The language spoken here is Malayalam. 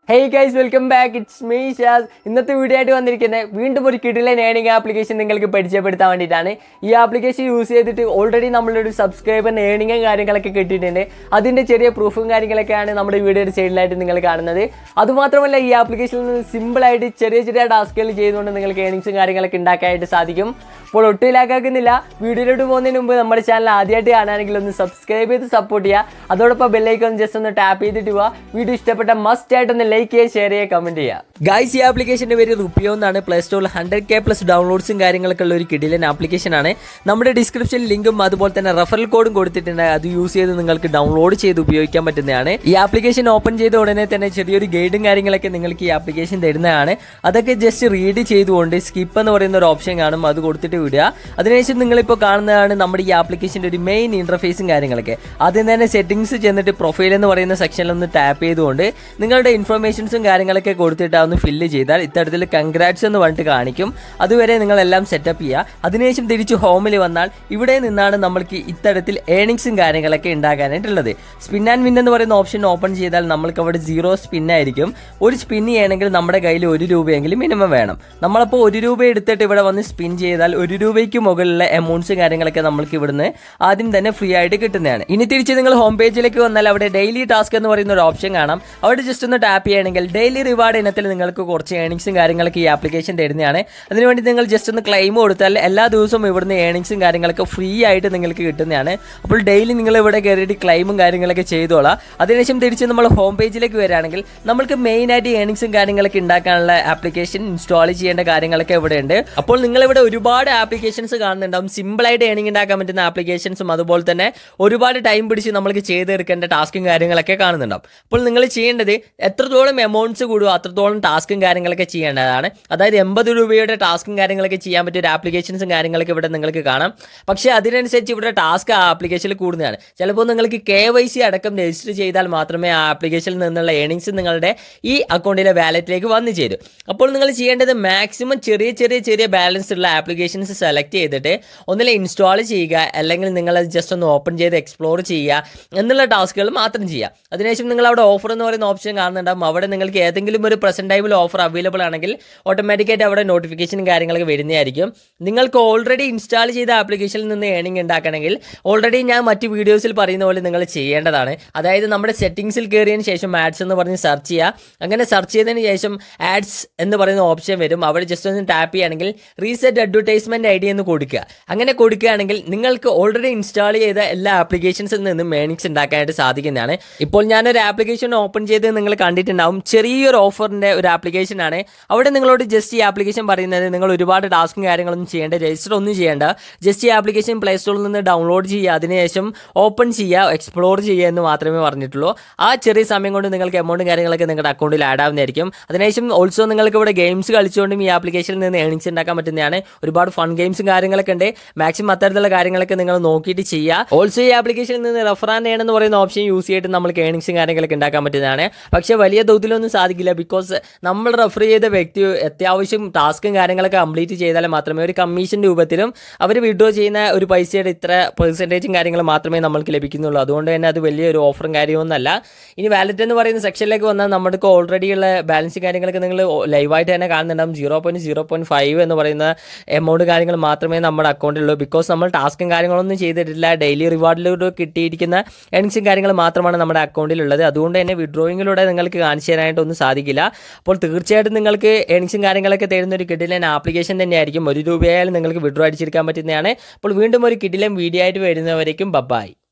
hey guys welcome back it's me Shaz ഇന്നത്തെ വീഡിയോ ആയിട്ട് വന്നിരിക്കുന്നത് വീണ്ടും ഒരു കിടിലൻ ഏണിംഗ് ആപ്ലിക്കേഷൻ നിങ്ങൾക്ക് പരിചയപ്പെടുത്താൻ വേണ്ടിയിട്ടാണ് ഈ ആപ്ലിക്കേഷൻ യൂസ് ചെയ്തിട്ട് ഓൾറെഡി നമ്മളൊരു സബ്സ്ക്രൈബറിന് ഏണിങ്ങും കാര്യങ്ങളൊക്കെ കിട്ടിയിട്ടുണ്ട് അതിൻ്റെ ചെറിയ പ്രൂഫും കാര്യങ്ങളൊക്കെയാണ് നമ്മുടെ വീഡിയോയുടെ സൈഡിലായിട്ട് നിങ്ങൾ കാണുന്നത് അതുമാത്രമല്ല ഈ ആപ്ലിക്കേഷനിൽ നിന്ന് സിമ്പിളായിട്ട് ചെറിയ ചെറിയ ടാസ്കുകൾ ചെയ്തുകൊണ്ട് നിങ്ങൾക്ക് ഏണിങ്സും കാര്യങ്ങളൊക്കെ ഉണ്ടാക്കാനായിട്ട് സാധിക്കും അപ്പോൾ ഒട്ടും ലാക്കാക്കുന്നില്ല വീഡിയോയിലോട്ട് പോകുന്നതിന് മുമ്പ് നമ്മുടെ ചാനൽ ആദ്യമായിട്ട് കാണുകയാണെങ്കിൽ ഒന്ന് സബ്സ്ക്രൈബ് ചെയ്ത് സപ്പോർട്ട് ചെയ്യുക അതോടൊപ്പം ബെല്ലൈക്കൺ ജസ്റ്റ് ഒന്ന് ടാപ്പ് ചെയ്തിട്ട് പോവുക വീഡിയോ ഇഷ്ടപ്പെട്ട മസ്റ്റ് ആയിട്ട് ഒന്ന് ലൈക്ക് ചെയ്യുക ഷെയർ ചെയ്യുക കമൻറ്റ് ചെയ്യുക ഗൈസ് ഈ ആപ്ലിക്കേഷൻ്റെ പേര് റുപ്പിയോ എന്നാണ് പ്ലേ സ്റ്റോറിൽ ഹൺഡ്രഡ് കെ പ്ലസ് ഡൗൺലോഡ്സും കാര്യങ്ങളൊക്കെ ഉള്ള ഒരു കിടിലൻ ആപ്ലിക്കേഷൻ ആണ് നമ്മുടെ ഡിസ്ക്രിപ്ഷൻ ലിങ്കും അതുപോലെ തന്നെ റെഫറൽ കോഡും കൊടുത്തിട്ടുണ്ട് അത് യൂസ് ചെയ്ത് നിങ്ങൾക്ക് ഡൗൺലോഡ് ചെയ്ത് ഉപയോഗിക്കാൻ പറ്റുന്നതാണ് ഈ ആപ്ലിക്കേഷൻ ഓപ്പൺ ചെയ്ത ഉടനെ തന്നെ ചെറിയൊരു ഗൈഡും കാര്യങ്ങളൊക്കെ നിങ്ങൾക്ക് ഈ ആപ്ലിക്കേഷൻ തരുന്നതാണ് അതൊക്കെ ജസ്റ്റ് റീഡ് ചെയ്തുകൊണ്ട് സ്കിപ്പ് എന്ന് പറയുന്ന ഒരു ഓപ്ഷൻ കാണും അത് കൊടുത്തിട്ട് വിടുക അതിനുശേഷം നിങ്ങളിപ്പോൾ കാണുന്നതാണ് നമ്മുടെ ഈ ആപ്ലിക്കേഷൻ്റെ ഒരു മെയിൻ ഇന്റർഫേസും കാര്യങ്ങളൊക്കെ ആദ്യം തന്നെ സെറ്റിംഗ്സ് ചെന്നിട്ട് പ്രൊഫൈൽ എന്ന് പറയുന്ന സെക്ഷനിൽ ഒന്ന് ടാപ്പ് ചെയ്തുകൊണ്ട് നിങ്ങളുടെ ഇൻഫർമേഷൻസും കാര്യങ്ങളൊക്കെ കൊടുത്തിട്ട് ഒന്ന് ഫില്ല് ചെയ്താൽ ഇത്തരത്തിൽ കൺഗ്രാറ്റ്സ് എന്ന് പറഞ്ഞിട്ട് കാണിക്കും അതുവരെ നിങ്ങളെല്ലാം സെറ്റപ്പ് ചെയ്യുക അതിനുശേഷം തിരിച്ച് ഹോമിൽ വന്നാൽ ഇവിടെ നിന്നാണ് നമ്മൾക്ക് ഇത്തരത്തിൽ ഏണിങ്സും കാര്യങ്ങളൊക്കെ ഉണ്ടാകാനായിട്ടുള്ളത് സ്പിൻ ആൻഡ് വിൻ എന്ന് പറയുന്ന ഓപ്ഷൻ ഓപ്പൺ ചെയ്താൽ നമ്മൾക്ക് അവിടെ സീറോ സ്പിൻ ആയിരിക്കും ഒരു സ്പിൻ ചെയ്യണമെങ്കിൽ നമ്മുടെ കയ്യിൽ ഒരു രൂപയെങ്കിലും മിനിമം വേണം നമ്മളപ്പോൾ ഒരു രൂപ എടുത്തിട്ട് ഇവിടെ വന്ന് സ്പിൻ ചെയ്താൽ ഒരു രൂപയ്ക്ക് മുകളിലുള്ള എമൗണ്ട്സും കാര്യങ്ങളൊക്കെ നമ്മൾക്ക് ഇവിടുന്ന് ആദ്യം തന്നെ ഫ്രീ ആയിട്ട് കിട്ടുന്നതാണ് ഇനി തിരിച്ച് നിങ്ങൾ ഹോം പേജിലേക്ക് വന്നാൽ അവിടെ ഡെയിലി ടാസ്ക് എന്ന് പറയുന്ന ഒരു ഓപ്ഷൻ കാണാം അവിടെ ജസ്റ്റ് ഒന്ന് ടാപ്പ് ചെയ്യണമെങ്കിൽ ഡെയിലി റിവാർഡ് ഇനത്തിൽ നിങ്ങൾക്ക് കുറച്ച് ഏണിങ്സും കാര്യങ്ങളൊക്കെ ഈ ആപ്ലിക്കേഷൻ തരുന്നതാണ് അതിനുവേണ്ടി നിങ്ങൾ ജസ്റ്റ് ഒന്ന് ക്ലെയിം കൊടുത്താൽ എല്ലാ ദിവസവും ഇവിടുന്ന് ഏണിങ്സും കാര്യങ്ങളൊക്കെ ഫ്രീ ആയിട്ട് നിങ്ങൾക്ക് കിട്ടുന്നതാണ് അപ്പോൾ ഡെയിലി നിങ്ങൾ ഇവിടെ കയറിയിട്ട് ക്ലെയിമും കാര്യങ്ങളൊക്കെ ചെയ്തോളാം അതിനുശേഷം തിരിച്ച് നമ്മൾ ഹോം പേജിലേക്ക് വരികയാണെങ്കിൽ നമ്മൾക്ക് മെയിൻ ആയിട്ട് ഏണിങ്സും കാര്യങ്ങളൊക്കെ ഉണ്ടാക്കാനുള്ള ആപ്ലിക്കേഷൻ ഇൻസ്റ്റാൾ ചെയ്യേണ്ട കാര്യങ്ങളൊക്കെ ഇവിടെ ഉണ്ട് അപ്പോൾ നിങ്ങൾ ഇവിടെ ഒരുപാട് ആപ്ലിക്കേഷൻസ് കാണുന്നുണ്ടാവും സിമ്പിളായിട്ട് ഏണിംഗ് ഉണ്ടാക്കാൻ പറ്റുന്ന ആപ്ലിക്കേഷൻസും അതുപോലെ തന്നെ ഒരുപാട് ടൈം പിടിച്ച് നമ്മൾക്ക് ചെയ്തെടുക്കേണ്ട ടാസ്കും കാര്യങ്ങളൊക്കെ കാണുന്നുണ്ടാവും അപ്പോൾ നിങ്ങൾ ചെയ്യേണ്ടത് എത്രത്തോളം എമൗണ്ട്സ് കൂടുമോ അത്രത്തോളം ടാസ്കും കാര്യങ്ങളൊക്കെ ചെയ്യേണ്ടതാണ് അതായത് എൺപത് രൂപയുടെ ടാസ്കും കാര്യങ്ങളൊക്കെ ചെയ്യാൻ പറ്റിയ ഒരു ആപ്ലിക്കേഷൻസും കാര്യങ്ങളൊക്കെ ഇവിടെ നിങ്ങൾക്ക് കാണാം പക്ഷേ അതിനനുസരിച്ച് ഇവിടെ ടാസ്ക് ആ ആപ്ലിക്കേഷനിൽ കൂടുന്നതാണ് ചിലപ്പോൾ നിങ്ങൾക്ക് കെ വൈ സി അടക്കം രജിസ്റ്റർ ചെയ്താൽ മാത്രമേ ആ ആപ്ലിക്കേഷനിൽ നിന്നുള്ള ഏണിങ്സ് നിങ്ങളുടെ ഈ അക്കൗണ്ടിലെ വാലറ്റിലേക്ക് വന്നു ചേരും അപ്പോൾ നിങ്ങൾ ചെയ്യേണ്ടത് മാക്സിമം ചെറിയ ചെറിയ ചെറിയ ബാലൻസ് ഉള്ള ആപ്ലിക്കേഷൻസ് സെലക്ട് ചെയ്തിട്ട് ഒന്നിലെ ഇൻസ്റ്റാൾ ചെയ്യുക അല്ലെങ്കിൽ നിങ്ങൾ അത് ജസ്റ്റ് ഒന്ന് ഓപ്പൺ ചെയ്ത് എക്സ്പ്ലോർ ചെയ്യുക എന്നുള്ള ടാസ്കുകൾ മാത്രം ചെയ്യുക അതിനുശേഷം നിങ്ങൾ അവിടെ ഓഫർ എന്ന് പറയുന്ന ഓപ്ഷൻ കാണുന്നുണ്ടാവും അവിടെ നിങ്ങൾക്ക് ഏതെങ്കിലും ഒരു പ്രസന്റ് ടൈമിൽ ഓഫർ അവൈലബിൾ ആണെങ്കിൽ ഓട്ടോമാറ്റിക്കായിട്ട് അവിടെ നോട്ടിഫിക്കേഷൻ കാര്യങ്ങളൊക്കെ വരുന്നതായിരിക്കും നിങ്ങൾക്ക് ഓൾറെഡി ഇൻസ്റ്റാൾ ചെയ്ത ആപ്ലിക്കേഷനിൽ നിന്ന് ഏണിംഗ് ഉണ്ടാക്കണമെങ്കിൽ ഓൾറെഡി ഞാൻ മറ്റ് വീഡിയോസിൽ പറയുന്ന പോലെ നിങ്ങൾ ചെയ്യേണ്ടതാണ് അതായത് നമ്മുടെ സെറ്റിംഗ്സിൽ കയറിയതിന് ശേഷം ആഡ്സ് എന്ന് പറഞ്ഞ് സെർച്ച് ചെയ്യുക അങ്ങനെ സെർച്ച് ചെയ്തതിന് ശേഷം ആഡ്സ് എന്ന് പറയുന്ന ഓപ്ഷൻ വരും അവിടെ ജസ്റ്റ് ഒന്ന് ടാപ്പ് ചെയ്യുകയാണെങ്കിൽ റീസെറ്റ് അഡ്വർടൈസ്മെന്റ് ഐ ഡി എന്ന് കൊടുക്കുക അങ്ങനെ കൊടുക്കുകയാണെങ്കിൽ നിങ്ങൾക്ക് ഓൾറെഡി ഇൻസ്റ്റാൾ ചെയ്ത എല്ലാ ആപ്ലിക്കേഷൻസിൽ നിന്നും ഏണിങ്സ് ഉണ്ടാക്കാനായിട്ട് സാധിക്കുന്നതാണ് ഇപ്പോൾ ഞാനൊരു ആപ്ലിക്കേഷൻ ഓപ്പൺ ചെയ്ത് നിങ്ങൾ കണ്ടിട്ടുണ്ടാവും ചെറിയൊരു ഓഫറിന്റെ ഒരു ആപ്ലിക്കേഷൻ ആണ് അവിടെ നിങ്ങളോട് ജസ്റ്റ് ഈ ആപ്ലിക്കേഷൻ പറയുന്നത് നിങ്ങൾ ഒരുപാട് ടാസ്കും കാര്യങ്ങളൊന്നും ചെയ്യേണ്ട രജിസ്റ്റർ ഒന്നും ചെയ്യേണ്ട ജസ്റ്റ് ഈ ആപ്ലിക്കേഷൻ പ്ലേ സ്റ്റോറിൽ നിന്ന് ഡൗൺലോഡ് ചെയ്യുക അതിനുശേഷം ഓപ്പൺ ചെയ്യുക എക്സ്പ്ലോർ ചെയ്യുക എന്ന് മാത്രമേ പറഞ്ഞിട്ടുള്ളൂ ആ ചെറിയ സമയം കൊണ്ട് നിങ്ങൾക്ക് എമൗണ്ടും കാര്യങ്ങളൊക്കെ നിങ്ങളുടെ അക്കൗണ്ടിൽ ആഡ് ആവുന്നതായിരിക്കും അതിനുശേഷം ഓൾസോ നിങ്ങൾക്ക് ഇവിടെ ഗെയിംസ് കളിച്ചുകൊണ്ടും ഈ ആപ്ലിക്കേഷനിൽ നിന്ന് ഏണിങ്സ് ഉണ്ടാക്കാൻ പറ്റുന്നതാണ് ഒരുപാട് ഫൺ ഗെയിംസും കാര്യങ്ങളൊക്കെ ഉണ്ട് മാക്സിമം അത്തരത്തിലുള്ള കാര്യങ്ങളൊക്കെ നിങ്ങൾ നോക്കിയിട്ട് ചെയ്യുക ഓൾസോ ഈ ആപ്ലിക്കേഷനിൽ നിന്ന് റെഫർ ആൻഡ് എന്ന് പറയുന്ന ഓപ്ഷൻ യൂസ് ചെയ്തിട്ട് നമുക്ക് ഏണിങ്സും കാര്യങ്ങളൊക്കെ ഉണ്ടാക്കാൻ പറ്റുന്നതാണ് പക്ഷേ വലിയ തോതിലൊന്നും സാധിക്കില്ല ബിക്കോസ് നമ്മൾ റെഫർ ചെയ്ത വ്യക്തി അത്യാവശ്യം ടാസ്കും കാര്യങ്ങളൊക്കെ കംപ്ലീറ്റ് ചെയ്താൽ മാത്രമേ ഒരു കമ്മീഷൻ രൂപത്തിലും അവർ വിഡ്രോ ചെയ്യുന്ന ഒരു പൈസയുടെ ഇത്ര പെർസെൻറ്റേജും കാര്യങ്ങളും മാത്രമേ നമ്മൾക്ക് ലഭിക്കുന്നുള്ളൂ അതുകൊണ്ട് തന്നെ അത് വലിയൊരു ഓഫറും കാര്യമൊന്നുമല്ല ഇനി വാലറ്റ് എന്ന് പറയുന്ന സെക്ഷനിലേക്ക് വന്നാൽ നമുക്ക് ഓൾറെഡി ഉള്ള ബാലൻസ് കാര്യങ്ങളൊക്കെ നിങ്ങൾ ലൈവായിട്ട് തന്നെ കാണുന്നുണ്ടാവും zero point zero point five എന്ന് പറയുന്ന എമൗണ്ട് കാര്യങ്ങൾ മാത്രമേ നമ്മുടെ അക്കൗണ്ടിലുള്ളൂ ബിക്കോസ് നമ്മൾ ടാസ്കും കാര്യങ്ങളൊന്നും ചെയ്തിട്ടില്ല ഡെയിലി റിവാർഡിലൂടെ കിട്ടിയിരിക്കുന്ന ഏണിങ്സും കാര്യങ്ങൾ മാത്രമാണ് നമ്മുടെ അക്കൗണ്ടിലുള്ളത് അതുകൊണ്ട് തന്നെ വിഡ്രോയിങ്ങിലൂടെ നിങ്ങൾക്ക് കാണിച്ചു തരാനായിട്ടൊന്നും സാധിക്കില്ല അപ്പോൾ തീർച്ചയായിട്ടും നിങ്ങൾക്ക് ഏണിങ്സും കാര്യങ്ങളൊക്കെ തരുന്ന ഒരു കിഡിലൻ ആപ്ലിക്കേഷൻ തന്നെയായിരിക്കും ഒരു രൂപയായാലും നിങ്ങൾക്ക് വിഡ്രോ അടിച്ചെടുക്കാൻ പറ്റുന്നതാണ് അപ്പോൾ വീണ്ടും ഒരു കിഡിലൻ വീഡിയോ ആയിട്ട് വരുന്നവരേക്കും ബബായി